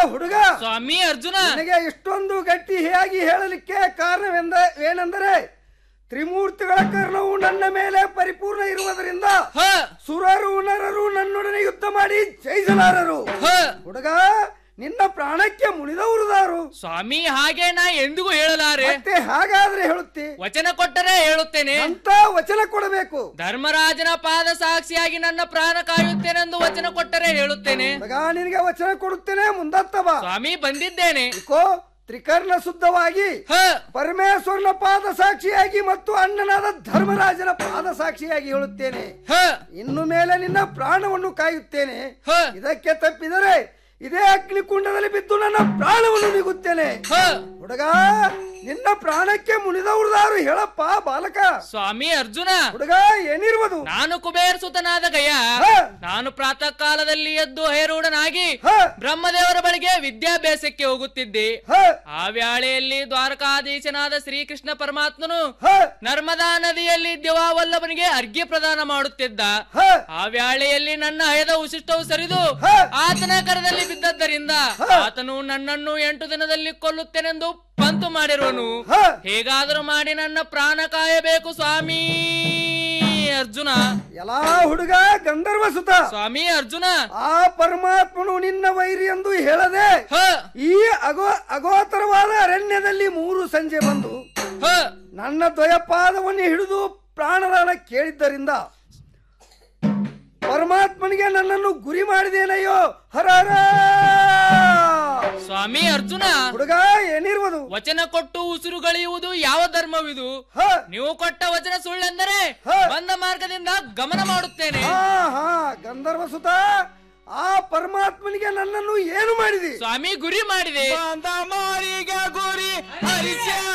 ಹುಡುಗ ಸ್ವಾಮಿ ಅರ್ಜುನ ನನಗೆ ಇಷ್ಟೊಂದು ಗಟ್ಟಿಯಾಗಿ ಹೇಳಲಿಕ್ಕೆ ಕಾರಣವೆಂದ ಏನೆಂದರೆ ತ್ರಿಮೂರ್ತಿಗಳ ಕರ್ಣವು ನನ್ನ ಮೇಲೆ ಪರಿಪೂರ್ಣ ಇರುವುದರಿಂದ ಸುರರು ನರರು ನನ್ನೊಡನೆ ಯುದ್ಧ ಮಾಡಿ ಜಯಿಸಲಾರರು ಹುಡುಗ ನಿನ್ನ ಪ್ರಾಣಕ್ಕೆ ಮುನಿದವರುದಾರು ಸ್ವಾಮಿ ಹಾಗೆ ನಾ ಎಂದಿಗೂ ಹೇಳಲಾರೆ ಮತ್ತೆ ಹಾಗಾದ್ರೆ ಹೇಳುತ್ತಿ ವಚನ ಕೊಟ್ಟರೆ ಹೇಳುತ್ತೇನೆ ಅಂತ ವಚನ ಕೊಡಬೇಕು ಧರ್ಮರಾಜನ ಪಾದ ಸಾಕ್ಷಿಯಾಗಿ ನನ್ನ ಪ್ರಾಣ ಕಾಯುತ್ತೇನೆಂದು ವಚನ ಕೊಟ್ಟರೆ ಹೇಳುತ್ತೇನೆ ಹುಡುಗ ನಿನಗೆ ವಚನ ಕೊಡುತ್ತೇನೆ ಮುಂದತ್ತ ಬಾ ಸ್ವಾಮಿ ಬಂದಿದ್ದೇನೆ ಇಕೋ ತ್ರಿಕರ್ಣ ಶುದ್ಧವಾಗಿ ಪರಮೇಶ್ವರನ ಪಾದ ಸಾಕ್ಷಿಯಾಗಿ ಮತ್ತು ಅಣ್ಣನಾದ ಧರ್ಮರಾಜನ ಪಾದ ಸಾಕ್ಷಿಯಾಗಿ ಹೇಳುತ್ತೇನೆ ಇನ್ನು ಮೇಲೆ ನಿನ್ನ ಪ್ರಾಣವನ್ನು ಕಾಯುತ್ತೇನೆ ಇದಕ್ಕೆ ತಪ್ಪಿದರೆ ಇದೇ ಅಗ್ನಿಕುಂಡದಲ್ಲಿ ಬಿದ್ದು ನನ್ನ ಪ್ರಾಣವನ್ನು ನಿಗುತ್ತೇನೆ ಹುಡುಗ ನಿನ್ನ ಪ್ರಾಣಕ್ಕೆ ಮುನಿದವ್ರದಾರು ಹೇಳಪ್ಪ ಬಾಲಕ ಸ್ವಾಮಿ ಅರ್ಜುನ ಹುಡುಗ ಏನಿರುವುದು ನಾನು ಕುಬೇರ ಸುತನಾದ ಗಯ ನಾನು ಪ್ರಾತಃ ಕಾಲದಲ್ಲಿ ಎದ್ದು ಹೇರೂಢನಾಗಿ ಬ್ರಹ್ಮದೇವರ ಬಳಿಗೆ ವಿದ್ಯಾಭ್ಯಾಸಕ್ಕೆ ಹೋಗುತ್ತಿದ್ದೆ ಆ ವ್ಯಾಳೆಯಲ್ಲಿ ದ್ವಾರಕಾಧೀಶನಾದ ಶ್ರೀಕೃಷ್ಣ ಪರಮಾತ್ಮನು ನರ್ಮದಾ ನದಿಯಲ್ಲಿ ದಿವಾವಲ್ಲಭನಿಗೆ ಅರ್ಘ್ಯ ಪ್ರದಾನ ಮಾಡುತ್ತಿದ್ದ ಆ ವ್ಯಾಳೆಯಲ್ಲಿ ನನ್ನ ಹಯದ ಉಶಿಷ್ಟವು ಸರಿದು ಆತನ ಕರದಲ್ಲಿ ಬಿದ್ದದ್ದರಿಂದ ಆತನು ನನ್ನನ್ನು ಎಂಟು ದಿನದಲ್ಲಿ ಕೊಲ್ಲುತ್ತೇನೆಂದು ಪಂತು ಮಾಡಿರುವನು ಹೇಗಾದರೂ ಮಾಡಿ ನನ್ನ ಪ್ರಾಣ ಕಾಯಬೇಕು ಸ್ವಾಮಿ ಅರ್ಜುನ ಎಲ್ಲಾ ಹುಡುಗ ಗಂಧರ್ವ ಸುತ ಸ್ವಾಮಿ ಅರ್ಜುನ ಆ ಪರಮಾತ್ಮನು ನಿನ್ನ ವೈರಿ ಎಂದು ಹೇಳದೆ ಈ ಅಗೋ ಅಗೋತರವಾದ ಅರಣ್ಯದಲ್ಲಿ ಮೂರು ಸಂಜೆ ಬಂದು ನನ್ನ ದ್ವಯಪಾದವನ್ನು ಹಿಡಿದು ಪ್ರಾಣದಾನ ಕೇಳಿದ್ದರಿಂದ ಪರಮಾತ್ಮನಿಗೆ ನನ್ನನ್ನು ಗುರಿ ಮಾಡಿದೇನಯ್ಯೋ ಹರ ಹರ ಸ್ವಾಮಿ ಅರ್ಜುನ ಹುಡುಗ ಏನಿರುವುದು ವಚನ ಕೊಟ್ಟು ಉಸಿರುಗಳೆಯುವುದು ಯಾವ ಧರ್ಮವಿದು ನೀವು ಕೊಟ್ಟ ವಚನ ಸುಳ್ಳೆಂದರೆ ಬಂದ ಮಾರ್ಗದಿಂದ ಗಮನ ಮಾಡುತ್ತೇನೆ ಹಾ ಹಾ ಗಂಧರ್ವ ಸುತ ಆ ಪರಮಾತ್ಮನಿಗೆ ನನ್ನನ್ನು ಏನು ಮಾಡಿದಿ ಸ್ವಾಮಿ ಗುರಿ ಮಾಡಿದೆ ಮಾರಿಗೆ ಗುರಿ ಹರಿಸ